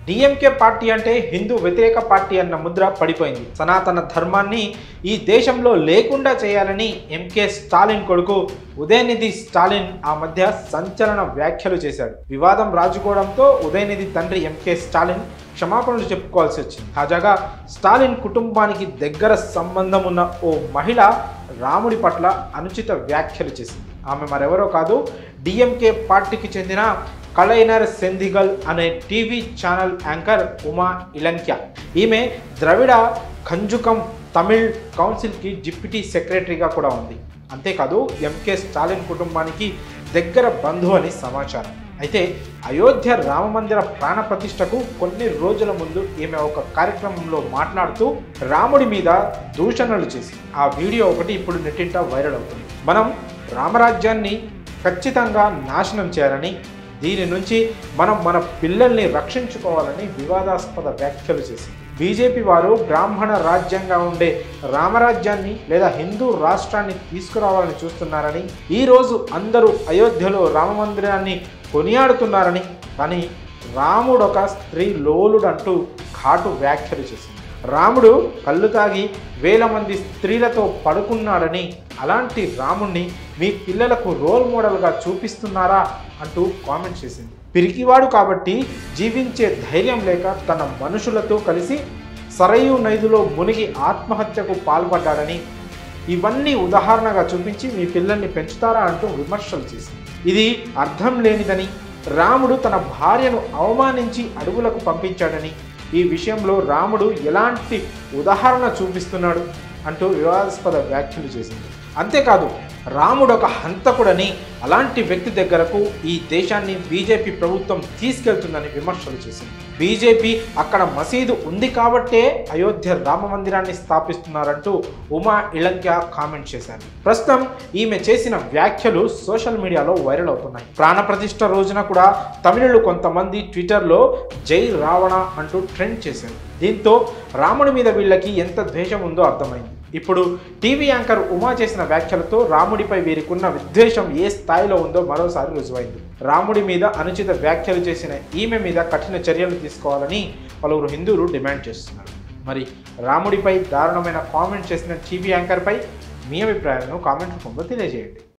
DMK party అంటే హిందూ వ్యతిరేక party అన్న ముద్ర పడిపోయింది సనాతన ధర్మాన్ని ఈ దేశంలో లేకుండా చేయాలని ఎంకే స్టాలిన్ కొడుకు ఉదయనిధి స్టాలిన్ ఆ మధ్య సంచలన వ్యాఖ్యలు చేశాడు వివాదం రాజుకోవడంతో ఉదయనిధి తండ్రి ఎంకే స్టాలిన్ క్షమాపణలు చెప్పుకోవాల్సి వచ్చింది తాజాగా స్టాలిన్ కుటుంబానికి దగ్గర సంబంధం ఉన్న ఓ మహిళ రాముడి పట్ల అనుచిత వ్యాఖ్యలు చేసింది ఆమె మరెవరో కాదు డిఎంకే పార్టీకి చెందిన కలైనర్ సెందిగల్ అనే టీవీ ఛానల్ యాంకర్ ఉమా ఇలంక్య ఈమె ద్రవిడ కంజుకం తమిళ్ కౌన్సిల్కి డిప్యూటీ సెక్రటరీగా కూడా ఉంది అంతేకాదు ఎంకే స్టాలిన్ కుటుంబానికి దగ్గర బంధువు అని సమాచారం అయితే అయోధ్య రామమందిర ప్రాణ ప్రతిష్టకు కొన్ని రోజుల ముందు ఈమె ఒక కార్యక్రమంలో మాట్లాడుతూ రాముడి మీద దూషణలు చేసి ఆ వీడియో ఒకటి ఇప్పుడు నెట్టింట వైరల్ అవుతుంది మనం రామరాజ్యాన్ని ఖచ్చితంగా నాశనం చేయాలని దీని నుంచి మనం మన పిల్లల్ని రక్షించుకోవాలని వివాదాస్పద వ్యాఖ్యలు చేసింది బీజేపీ వారు బ్రాహ్మణ రాజ్యంగా ఉండే రామరాజ్యాన్ని లేదా హిందూ రాష్ట్రాన్ని తీసుకురావాలని చూస్తున్నారని ఈరోజు అందరూ అయోధ్యలో రామమందిరాన్ని కొనియాడుతున్నారని కానీ రాముడు ఒక స్త్రీ లోలుడు అంటూ ఘాటు వ్యాఖ్యలు చేసింది రాముడు కళ్ళు తాగి వేల మంది స్త్రీలతో పడుకున్నాడని అలాంటి రాముణ్ణి మీ పిల్లలకు రోల్ మోడల్గా చూపిస్తున్నారా అంటూ కామెంట్ చేసింది పిరికివాడు కాబట్టి జీవించే ధైర్యం లేక తన మనుషులతో కలిసి సరయు నైదులో మునిగి ఆత్మహత్యకు పాల్పడ్డాడని ఇవన్నీ ఉదాహరణగా చూపించి మీ పిల్లల్ని పెంచుతారా అంటూ విమర్శలు చేసింది ఇది అర్థం లేనిదని రాముడు తన భార్యను అవమానించి అడవులకు పంపించాడని ఈ విషయంలో రాముడు ఎలాంటి ఉదాహరణ చూపిస్తున్నాడు అంటూ వివాదాస్పద వ్యాఖ్యలు చేసింది అంతేకాదు రాముడు ఒక హంతకుడని అలాంటి వ్యక్తి దగ్గరకు ఈ దేశాన్ని బీజేపీ ప్రభుత్వం తీసుకెళ్తుందని విమర్శలు చేసింది బీజేపీ అక్కడ మసీదు ఉంది కాబట్టే అయోధ్య రామ మందిరాన్ని స్థాపిస్తున్నారంటూ ఉమా ఇళంక్య కామెంట్ చేశారు ప్రస్తుతం ఈమె చేసిన వ్యాఖ్యలు సోషల్ మీడియాలో వైరల్ అవుతున్నాయి ప్రాణప్రతిష్ఠ రోజున కూడా తమిళులు కొంతమంది ట్విట్టర్లో జై రావణ అంటూ ట్రెండ్ చేశారు దీంతో రాముడి మీద వీళ్ళకి ఎంత ద్వేషం ఉందో అర్థమైంది ఇప్పుడు టీవీ యాంకర్ ఉమా చేసిన వ్యాఖ్యలతో రాముడిపై వీరికున్న విద్వేషం ఏ స్థాయిలో ఉందో మరోసారి రుజువైంది రాముడి మీద అనుచిత వ్యాఖ్యలు చేసిన ఈమె మీద కఠిన చర్యలు తీసుకోవాలని పలువురు హిందువులు డిమాండ్ చేస్తున్నారు మరి రాముడిపై దారుణమైన కామెంట్ చేసిన టీవీ యాంకర్పై మీ అభిప్రాయాలను కామెంట్ రూపంలో తెలియజేయండి